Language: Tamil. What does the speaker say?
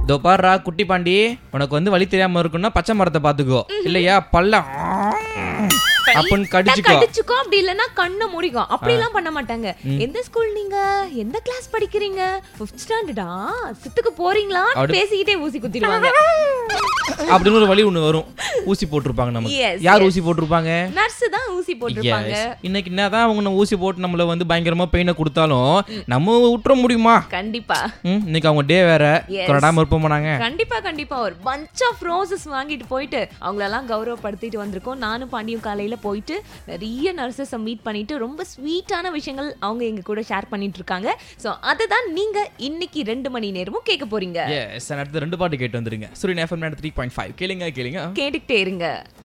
இதோ பாருடா குட்டி பாண்டி உனக்கு வந்து வழி தெரியாம இருக்குன்னா பச்சை மரத்தை பாத்துக்கோ இல்லையா பல்ல அப்படின்னு கடிச்சுக்கோ கடிச்சுக்கோ அப்படி இல்லனா கண்ணை மூடிக்கோ அப்படி எல்லாம் பண்ண மாட்டாங்க எந்த ஸ்கூல் நீங்க எந்த கிளாஸ் படிக்கிறீங்க ஃபிஃப்த் ஸ்டாண்டர்டா சித்துக்கு போறீங்களா பேசிக்கிட்டே ஊசி குத்திடுவாங்க அப்படின்னு ஒரு வழி ஒண்ணு வரும் ஊசி போட்டிருப்பாங்க நமக்கு Yes, யார் ஊசி போட்டிருப்பாங்க நர்ஸ் தான் ஊசி போட்டிருப்பாங்க Yes. இன்னைக்கு என்னதான் அவங்க நம்ம ஊசி போட்டு நம்மள வந்து பயங்கரமா பெயினை கொடுத்தாலும் நம்ம விட்டுற முடியுமா கண்டிப்பா ம், இன்னைக்கு அவங்க டே வேற Yes. கொண்டாடாம இருப்போம் போனாங்க கண்டிப்பா கண்டிப்பா ஒரு பஞ்ச் ஆஃப் ரோசஸ் வாங்கிட்டு போயிட்டு அவங்களெல்லாம் கௌரவப்படுத்திட்டு வந்திருக்கோம் நானும் பாண்டியும் காலையில போயிட்டு நிறைய நர்சஸை மீட் பண்ணிட்டு ரொம்ப ஸ்வீட்டான விஷயங்கள் அவங்க எங்க கூட ஷேர் பண்ணிட்டு இருக்காங்க ஸோ அதை தான் நீங்க இன்னைக்கு ரெண்டு மணி நேரமும் கேட்க போறீங்க எஸ் அடுத்து ரெண்டு பாட்டு கேட்டு வந்துருங்க சூரியன் எஃப்எம் த்ரீ பாயிண்ட் ஃபைவ் கேளுங்க கேளுங்க கேட்டுக்கிட்டே இருங்க